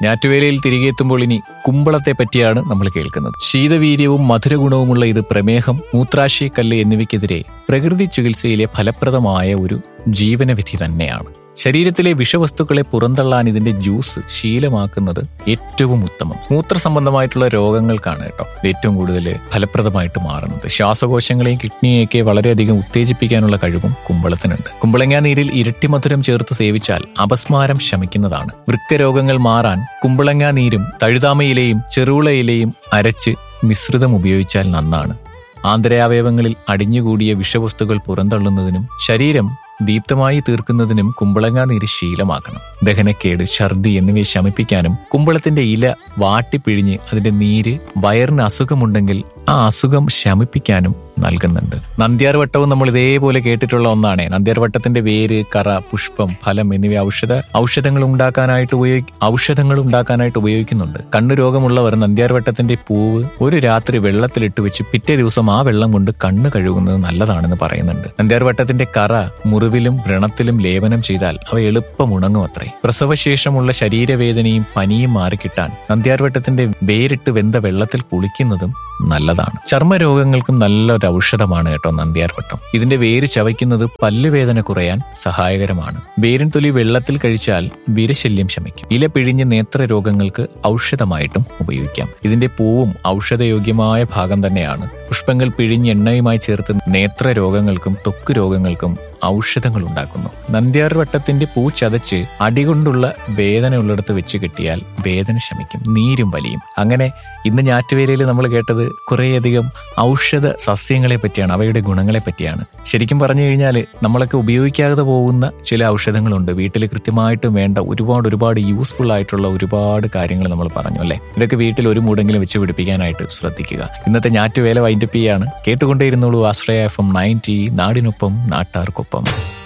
ഞാറ്റുവേലയിൽ തിരികെ എത്തുമ്പോൾ ഇനി കുമ്പളത്തെ പറ്റിയാണ് നമ്മൾ കേൾക്കുന്നത് ശീതവീര്യവും മധുരഗുണവുമുള്ള ഇത് പ്രമേഹം മൂത്രാശയക്കല്ല് എന്നിവയ്ക്കെതിരെ പ്രകൃതി ചികിത്സയിലെ ഫലപ്രദമായ ഒരു ജീവനവിധി തന്നെയാണ് ശരീരത്തിലെ വിഷവസ്തുക്കളെ പുറന്തള്ളാൻ ഇതിന്റെ ജ്യൂസ് ശീലമാക്കുന്നത് ഏറ്റവും ഉത്തമം മൂത്ര സംബന്ധമായിട്ടുള്ള രോഗങ്ങൾക്കാണ് കേട്ടോ ഇത് ഏറ്റവും കൂടുതൽ ഫലപ്രദമായിട്ട് മാറുന്നത് ശ്വാസകോശങ്ങളെയും കിഡ്നിയെയൊക്കെ വളരെയധികം ഉത്തേജിപ്പിക്കാനുള്ള കഴിവും കുമ്പളത്തിനുണ്ട് കുമ്പളങ്ങ നീരിൽ ഇരട്ടി മധുരം ചേർത്ത് സേവിച്ചാൽ അപസ്മാരം ശമിക്കുന്നതാണ് വൃക്കരോഗങ്ങൾ മാറാൻ കുമ്പളങ്ങ നീരും തഴുതാമയിലെയും ചെറുളയിലെയും അരച്ച് മിശ്രിതം ഉപയോഗിച്ചാൽ നന്നാണ് ആന്തരാവയവങ്ങളിൽ അടിഞ്ഞുകൂടിയ വിഷവസ്തുക്കൾ പുറന്തള്ളുന്നതിനും ശരീരം ദീപ്തമായി തീർക്കുന്നതിനും കുമ്പളങ്ങ നീര് ശീലമാക്കണം ദഹനക്കേട് ഛർദി എന്നിവയെ ശമിപ്പിക്കാനും കുമ്പളത്തിന്റെ ഇല വാട്ടിപ്പിഴിഞ്ഞ് അതിന്റെ നീര് വയറിന് അസുഖമുണ്ടെങ്കിൽ ആ അസുഖം ശമിപ്പിക്കാനും നൽകുന്നുണ്ട് നന്ദ്യാർ വട്ടവും നമ്മൾ ഇതേപോലെ കേട്ടിട്ടുള്ള ഒന്നാണ് നന്ദ്യാർ വട്ടത്തിന്റെ വേര് കറ പുഷ്പം ഫലം എന്നിവ ഔഷധ ഔഷധങ്ങൾ ഉണ്ടാക്കാനായിട്ട് ഉപയോഗി ഔഷധങ്ങൾ ഉണ്ടാക്കാനായിട്ട് ഉപയോഗിക്കുന്നുണ്ട് കണ്ണു രോഗമുള്ളവർ നന്ദ്യാർ വട്ടത്തിന്റെ പൂവ് ഒരു രാത്രി വെള്ളത്തിലിട്ട് വെച്ച് പിറ്റേ ദിവസം ആ വെള്ളം കൊണ്ട് കണ്ണ് കഴുകുന്നത് നല്ലതാണെന്ന് പറയുന്നുണ്ട് നന്ദ്യാർ വട്ടത്തിന്റെ കറ മുറിവിലും വ്രണത്തിലും ലേപനം ചെയ്താൽ അവ എളുപ്പം ഉണങ്ങും അത്രേ പ്രസവശേഷമുള്ള ശരീരവേദനയും പനിയും മാറിക്കിട്ടാൻ നന്ദ്യാർവട്ടത്തിന്റെ വേരിട്ട് വെന്ത വെള്ളത്തിൽ കുളിക്കുന്നതും നല്ലതാണ് ചർമ്മരോഗങ്ങൾക്കും നല്ലൊരു ഔഷധമാണ് കേട്ടോ നന്ദ്യാർവട്ടം ഇതിന്റെ വേര് ചവയ്ക്കുന്നത് പല്ലുവേദന കുറയാൻ സഹായകരമാണ് വേരിൻ തൊലി വെള്ളത്തിൽ കഴിച്ചാൽ വിരശല്യം ശമിക്കും ഇല പിഴിഞ്ഞ് നേത്ര രോഗങ്ങൾക്ക് ഔഷധമായിട്ടും ഉപയോഗിക്കാം ഇതിന്റെ പൂവും ഔഷധയോഗ്യമായ ഭാഗം തന്നെയാണ് പുഷ്പങ്ങൾ പിഴിഞ്ഞ് എണ്ണയുമായി ചേർത്ത് നേത്ര രോഗങ്ങൾക്കും ത്വക്ക് രോഗങ്ങൾക്കും ഔഷധങ്ങൾ ഉണ്ടാക്കുന്നു നന്ദ്യാർ വട്ടത്തിന്റെ പൂ ചതച്ച് അടികൊണ്ടുള്ള വേദന ഉള്ളിടത്ത് വെച്ച് കെട്ടിയാൽ വേദന ശമിക്കും നീരും വലിയും അങ്ങനെ ഇന്ന് ഞാറ്റുവേലയിൽ നമ്മൾ കേട്ടത് കുറേയധികം ഔഷധ സസ്യങ്ങളെ പറ്റിയാണ് അവയുടെ ഗുണങ്ങളെ പറ്റിയാണ് ശരിക്കും പറഞ്ഞു കഴിഞ്ഞാൽ നമ്മളൊക്കെ ഉപയോഗിക്കാതെ പോകുന്ന ചില ഔഷധങ്ങളുണ്ട് വീട്ടിൽ കൃത്യമായിട്ടും വേണ്ട ഒരുപാട് ഒരുപാട് യൂസ്ഫുൾ ആയിട്ടുള്ള ഒരുപാട് കാര്യങ്ങൾ നമ്മൾ പറഞ്ഞു അല്ലേ ഇതൊക്കെ വീട്ടിൽ ഒരു മൂടെങ്കിലും വെച്ച് പിടിപ്പിക്കാനായിട്ട് ശ്രദ്ധിക്കുക ഇന്നത്തെ ഞാറ്റുവേല വൈൻഡപ്പ് ചെയ്യാണ് കേട്ടുകൊണ്ടേയിരുന്നുള്ളൂ ആശ്രയ എഫ് എം നയൻറ്റി നാടിനൊപ്പം നാട്ടാർക്കൊപ്പം